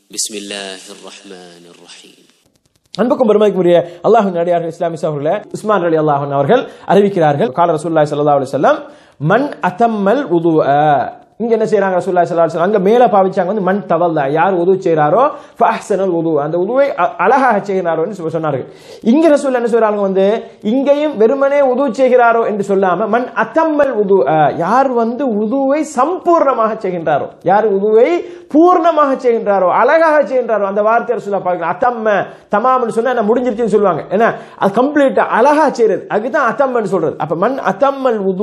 بسم الله الرحمن الرحيم அன்புக்கும் பெருமைக்குரிய அல்லாஹின் நடிகார்கள் இஸ்லாமிஸ் அவர்களே உஸ்மான் அலி அல்லாஹன் அவர்கள் அறிவிக்கிறார்கள் கால ரசூல்லாய் சல்லா அலி சொல்லம் மண் அத்தம்மல் உது இங்க என்ன செய்யறாங்க ரசூல்லா சல்லா அலி அங்க மேல பாவிச்சாங்க வந்து மண் தவல்ல யார் உது செய்யறாரோ ஃபஹ்சனல் உது அந்த உதுவை அ- அழகாக செய்கிறாரோ என்று சொ- சொன்னார்கள் இங்க ரசூல் என்ன சொல்றாங்க வந்து இங்கேயும் வெறுமனே உது செய்கிறாரோ என்று சொல்லாம மண் அத்தம்மல் உது யார் வந்து உதுவை சம்பூர்ணமாக செய்கின்றாரோ யார் உதுவை பூர்ணமாக செய்கின்றாரோ அழகாக செய்கின்றாரோ அந்த வார்த்தை ரசூலா பார்க்கலாம் அத்தம்ம தமாம்னு சொன்னா என்ன முடிஞ்சிருச்சுன்னு சொல்லுவாங்க ஏன்னா அது கம்ப்ளீட்டா அழகா செய்யறது அதுதான் அத்தம்மன்னு சொல்றது அப்ப மண் அத்தம்மல் உது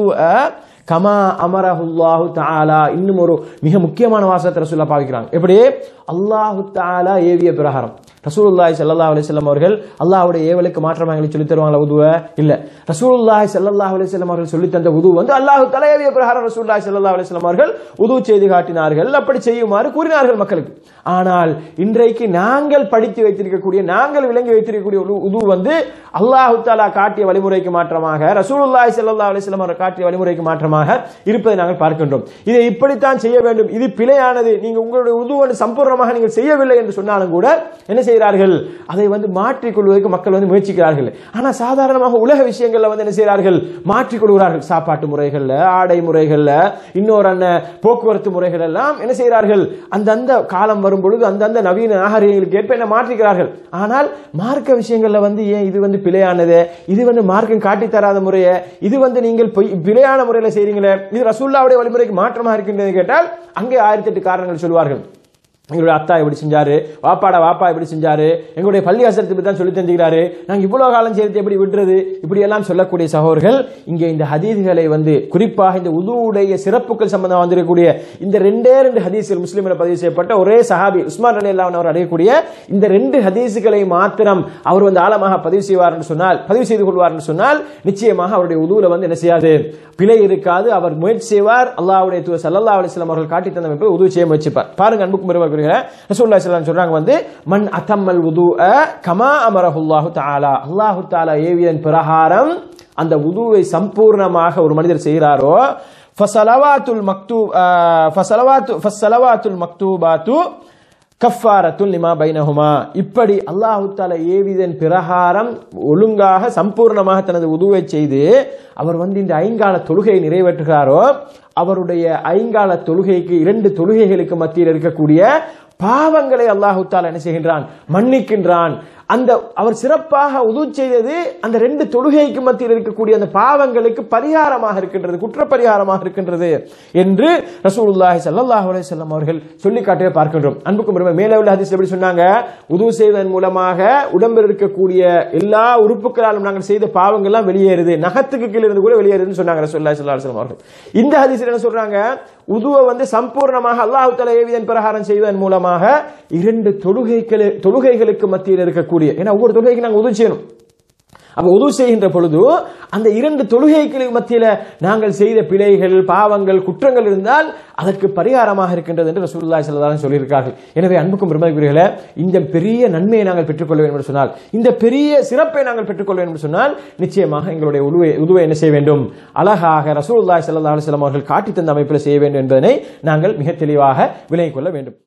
கமா அமரஹுல்லாஹு தஆலா இன்னும் ஒரு மிக முக்கியமான வாசகத்தை ரசூலா பாவிக்கிறாங்க எப்படி அல்லாஹு தஆலா ஏவிய பிரகாரம் ரசூலுல்லாஹி ஸல்லல்லாஹு அலைஹி வஸல்லம் அவர்கள் அல்லாஹ்வுடைய ஏவலுக்கு மாற்றமா எங்களுக்கு சொல்லி தருவாங்களா உதுவ இல்ல ரசூலுல்லாஹி ஸல்லல்லாஹு அலைஹி வஸல்லம் அவர்கள் சொல்லி தந்த உது வந்து அல்லாஹ் தஆலா ஏவிய பிரகாரம் ரசூலுல்லாஹி ஸல்லல்லாஹு அலைஹி வஸல்லம் அவர்கள் உது செய்து காட்டினார்கள் அப்படி செய்யுமாறு கூறினார்கள் மக்களுக்கு ஆனால் இன்றைக்கு நாங்கள் படித்து வைத்திருக்கக்கூடிய நாங்கள் விளங்கி வைத்திருக்கக்கூடிய ஒரு உது வந்து அல்லாஹு தாலா காட்டிய வழிமுறைக்கு மாற்றமாக ரசூலுல்லாஹி ஸல்லல்லாஹு அலைஹி வஸல்லம் அவர்கள் காட்டிய வழிமுறைக்கு மாற்றமாக இருப்பதை நாங்கள் பார்க்கின்றோம் இதை இப்படித்தான் செய்ய வேண்டும் இது பிழையானது நீங்க உங்களுடைய உதுவனை சம்பூர்ணமாக நீங்கள் செய்யவில்லை என்று சொன்னாலும் கூட என்ன செய்கிறார்கள் அதை வந்து மாற்றிக் கொள்வதற்கு மக்கள் வந்து முயற்சிக்கிறார்கள் ஆனா சாதாரணமாக உலக விஷயங்கள்ல வந்து என்ன செய்கிறார்கள் மாற்றிக் கொள்கிறார்கள் சாப்பாட்டு முறைகள்ல ஆடை முறைகள்ல இன்னொரு அண்ணன் போக்குவரத்து முறைகள் எல்லாம் என்ன செய்கிறார்கள் அந்தந்த காலம் வரும் பொழுது அந்தந்த நவீன நாகரிகங்களுக்கு ஏற்ப என்ன மாற்றுகிறார்கள் ஆனால் மார்க்க விஷயங்கள்ல வந்து ஏன் இது வந்து பிழையானது இது வந்து மார்க்கம் காட்டி தராத முறையை இது வந்து நீங்கள் பொய் பிழையான முறையில் செய்றீங்களே இது ரசூல்லாவுடைய வழிமுறைக்கு மாற்றமா இருக்கின்றது கேட்டால் அங்கே ஆயிரத்தி எட்டு காரணங்கள் சொல்வார்கள் எங்களுடைய அத்தா இப்படி செஞ்சாரு வாப்பாடா வாப்பா இப்படி செஞ்சாரு எங்களுடைய பள்ளி அசரத்தை பத்தி தான் சொல்லி தந்துக்கிறாரு நாங்க இவ்வளவு காலம் சேர்த்து எப்படி விடுறது இப்படி எல்லாம் சொல்லக்கூடிய சகோதரர்கள் இங்க இந்த ஹதீஸ்களை வந்து குறிப்பாக இந்த உதுவுடைய சிறப்புகள் சம்பந்தம் வந்திருக்கக்கூடிய இந்த ரெண்டே ரெண்டு ஹதீஸ்கள் முஸ்லிமில் பதிவு செய்யப்பட்ட ஒரே சஹாபி உஸ்மான் அலி அல்லாஹ் அவர் அடையக்கூடிய இந்த ரெண்டு ஹதீஸ்களை மாத்திரம் அவர் வந்து ஆழமாக பதிவு செய்வார் என்று சொன்னால் பதிவு செய்து கொள்வார் என்று சொன்னால் நிச்சயமாக அவருடைய உதுவுல வந்து என்ன செய்யாது பிழை இருக்காது அவர் முயற்சி செய்வார் அல்லாஹ்வுடைய தூதர் ஸல்லல்லாஹு அலைஹி வஸல்லம் அவர்கள் காட்டி தந்த அமைப்பை உதவி செய்ய முயற்சிப்பார் பாருங்க அன்புக்கு பெருமைக்குரிய ரசூலுல்லாஹி ஸல்லல்லாஹு அலைஹி சொல்றாங்க வந்து மன் அத்தம்மல் உதுஅ கமா அமரஹுல்லாஹு தஆலா அல்லாஹு தஆலா ஏவியன் பிரகாரம் அந்த உதுவை சம்பூர்ணமாக ஒரு மனிதர் செய்கிறாரோ ஃபஸலவாத்துல் மக்தூப் ஃபஸலவாத்து ஃபஸலவாத்துல் மக்தூபாத்து கஃபாரத்துல் லிமா பைனஹுமா இப்படி அல்லாஹு தாலா ஏவிதன் பிரகாரம் ஒழுங்காக சம்பூர்ணமாக தனது உதுவை செய்து அவர் வந்து இந்த ஐங்கால தொழுகையை நிறைவேற்றுகிறாரோ அவருடைய ஐங்கால தொழுகைக்கு இரண்டு தொழுகைகளுக்கு மத்தியில் இருக்கக்கூடிய பாவங்களை அல்லாஹு தாலா என்ன செய்கின்றான் மன்னிக்கின்றான் அந்த அவர் சிறப்பாக உது செய்தது அந்த ரெண்டு தொழுகைக்கு மத்தியில் இருக்கக்கூடிய அந்த பாவங்களுக்கு பரிகாரமாக இருக்கின்றது குற்ற பரிகாரமாக இருக்கின்றது என்று ரசூலுல்லாஹி ஸல்லல்லாஹு அலைஹி வஸல்லம் அவர்கள் சொல்லி காட்டவே பார்க்கின்றோம் அன்புக்கும் பெருமை மேலே உள்ள ஹதீஸ் எப்படி சொன்னாங்க உது செய்வதன் மூலமாக உடம்பில் இருக்கக்கூடிய எல்லா உறுப்புகளாலும் நாங்கள் செய்த பாவங்கள் எல்லாம் வெளியேறுது நகத்துக்கு கீழே இருந்து கூட வெளியேறுதுன்னு சொன்னாங்க ரசூலுல்லாஹி ஸல்லல்லாஹு அலைஹி வஸல்லம் அவர்கள் இந்த ஹதீஸ்ல என்ன சொல்றாங்க உதுவை வந்து சம்பூர்ணமாக அல்லாஹ் தஆலா ஏவியதன் பிரகாரம் செய்வதன் மூலமாக இரண்டு தொழுகைகள் தொழுகைகளுக்கு மத்தியில் இருக்கக்கூடிய ஏன்னா ஒவ்வொரு தொழுகைக்கு நாங்கள் உதவி செய்யணும் அப்ப உதவு செய்கின்ற பொழுது அந்த இரண்டு தொழுகைகளுக்கு மத்தியில நாங்கள் செய்த பிழைகள் பாவங்கள் குற்றங்கள் இருந்தால் அதற்கு பரிகாரமாக இருக்கின்றது என்று ரசூலுல்லாஹி ஸல்லல்லாஹு அலைஹி சொல்லியிருக்கார்கள் எனவே அன்புக்கும் பெருமதிக்குரியர்களே இந்த பெரிய நன்மையை நாங்கள் பெற்றுக்கொள்ள வேண்டும் என்று சொன்னால் இந்த பெரிய சிறப்பை நாங்கள் பெற்றுக்கொள்ள வேண்டும் என்று சொன்னால் நிச்சயமாக எங்களுடைய உதுவை உதுவை என்ன செய்ய வேண்டும் அழகாக ரசூலுல்லாஹி ஸல்லல்லாஹு அலைஹி வஸல்லம் அவர்கள் காட்டி தந்த அமைப்பில் செய்ய வேண்டும் என்பதனை நாங்கள் மிக தெளிவாக விளங்கிக் கொள்ள வேண்டும்